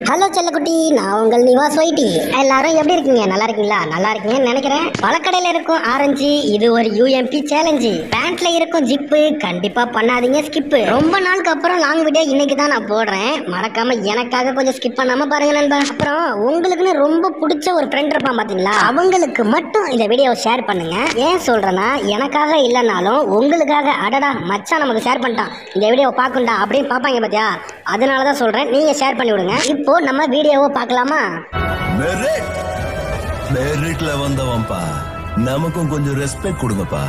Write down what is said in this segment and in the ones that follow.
hello செல்லக்குட்டி நான் உங்கள் நிவாஸ் ஒயிட்டி எல்லாரும் எப்படி இருக்கீங்க நல்லா இருக்கீங்களா நல்லா இருக்கீங்கன்னு நினைக்கிறேன் பழக்கடையில் இருக்கும் ஆரஞ்சு இது ஒரு யூஎம்பி சேலஞ்சு பேண்ட்ல இருக்கும் ஜிப்பு கண்டிப்பா பண்ணாதீங்க ஸ்கிப்பு ரொம்ப நாளுக்கு அப்புறம் லாங் வீடியோ இன்னைக்கு தான் நான் போடுறேன் மறக்காம எனக்காக கொஞ்சம் ஸ்கிப் பண்ணாம பாருங்க நண்பா அப்புறம் உங்களுக்குன்னு ரொம்ப பிடிச்ச ஒரு ஃப்ரெண்ட் இருப்பான் பாத்தீங்களா அவங்களுக்கு மட்டும் இந்த வீடியோவை ஷேர் பண்ணுங்க ஏன் சொல்றேன்னா எனக்காக இல்லைனாலும் உங்களுக்காக அடடா மச்சான் நமக்கு ஷேர் பண்ணிட்டான் இந்த வீடியோவை பார்க்கண்டா அப்படின்னு பார்ப்பாங்க பாத்தியா அதனால தான் சொல்றேன் நீங்க ஷேர் பண்ணி விடுங்க இப்போ நம்ம வீடியோவை பார்க்கலாமா மெரிட் மெரிட்ல வந்தவன்பா நமக்கும் கொஞ்சம் ரெஸ்பெக்ட் கொடுங்கப்பா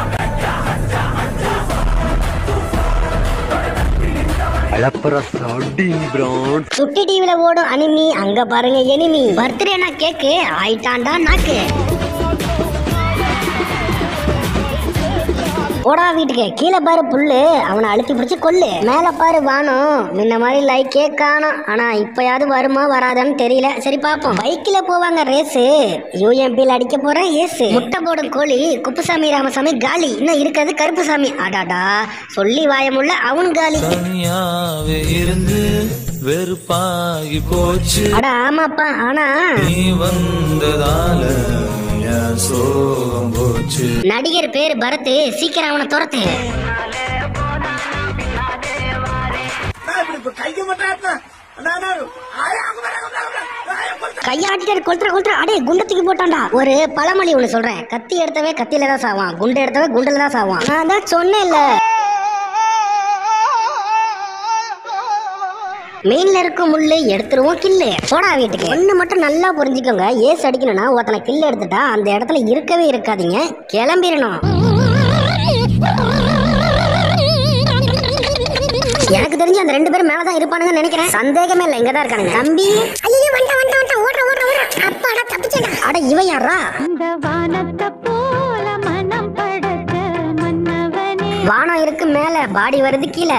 சுட்டி டிவில ஓடும் அனிமி அங்க பாருங்க எனிமி பர்த்டேனா கேக்கு ஆயிட்டான்டா நாக்கு போடா வீட்டுக்கு கீழே பாரு புல்லு அவனை அழுத்தி பிடிச்சி கொல்லு மேல பாரு வானம் முன்ன மாதிரி லைக்கே காணோம் ஆனா இப்பயாவது வருமா வராதான்னு தெரியல சரி பாப்போம் பைக்ல போவாங்க ரேஸு யூஎம்பியில் அடிக்க போறேன் ஏசு முட்டை போடும் கோழி குப்புசாமி ராமசாமி காலி இன்னும் இருக்கிறது கருப்புசாமி அடாடா சொல்லி வாயமுள்ள அவன் காலி தனியாவே இருந்து வெறுப்பாகி போச்சு அட ஆமாப்பா ஆனா நீ வந்ததால என் சோகம் போச்சு நடிகர் பேரு பரத் சீக்கிரம் அவனை துரத்து கையாட்டிட்டு கொளுத்துற கொளுத்துற அடே குண்டத்துக்கு போட்டான்டா ஒரு பழமொழி ஒண்ணு சொல்றேன் கத்தி எடுத்தவே கத்தியில தான் சாவான் குண்டு எடுத்தவே குண்டுல தான் சாவான் நான் தான் சொன்னேன்ல மீன்ல இருக்கும் முள்ளு எடுத்துருவோம் கில்லு போடா வீட்டுக்கு ஒண்ணு மட்டும் நல்லா புரிஞ்சுக்கோங்க ஏஸ் அடிக்கணும்னா ஒருத்தனை கில்லு எடுத்துட்டா அந்த இடத்துல இருக்கவே இருக்காதீங்க கிளம்பிடணும் எனக்கு தெரிஞ்சு அந்த ரெண்டு பேரும் மேலதான் இருப்பானுங்கன்னு நினைக்கிறேன் சந்தேகமே இல்ல இங்கதான் இருக்கானுங்க தம்பி ஐயோ வண்ட வண்ட வண்ட ஓடுற ஓடுற ஓடுற அப்பாடா தப்பிச்சேடா அட இவன் யாரா இந்த வானத்தை போல மனம் படைத்த மன்னவனே வானம் இருக்கு மேல பாடி வருது கீழே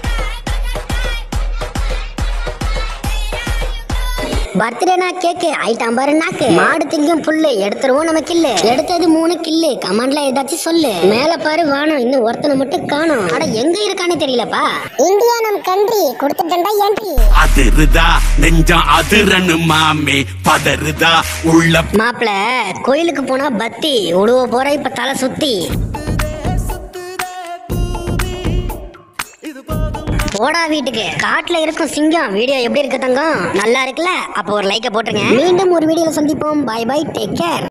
பர்த்டேனா கேக்கு ஐட்டம் பாரு நாக்கு மாடு திங்கும் புல்லு எடுத்துருவோம் நம்ம கில்லு எடுத்தது மூணு கில்லு கமெண்ட்ல ஏதாச்சும் சொல்லு மேல பாரு வானம் இன்னும் ஒருத்தனை மட்டும் காணோம் அட எங்க இருக்கானே தெரியலப்பா இந்தியா நம் கண்ட்ரி கொடுத்துட்டா என்ட்ரி அதிருதா நெஞ்சம் அதிரனு மாமே பதறுதா உள்ள மாப்பிள கோயிலுக்கு போனா பத்தி உழுவ போற இப்ப தலை சுத்தி போடா வீட்டுக்கு காட்டுல இருக்கும் சிங்கம் வீடியோ எப்படி இருக்கு தங்கம் நல்லா இருக்குல்ல அப்போ ஒரு லைக்க போட்டுருங்க மீண்டும் ஒரு வீடியோல சந்திப்போம் பை பை டேக் கேர்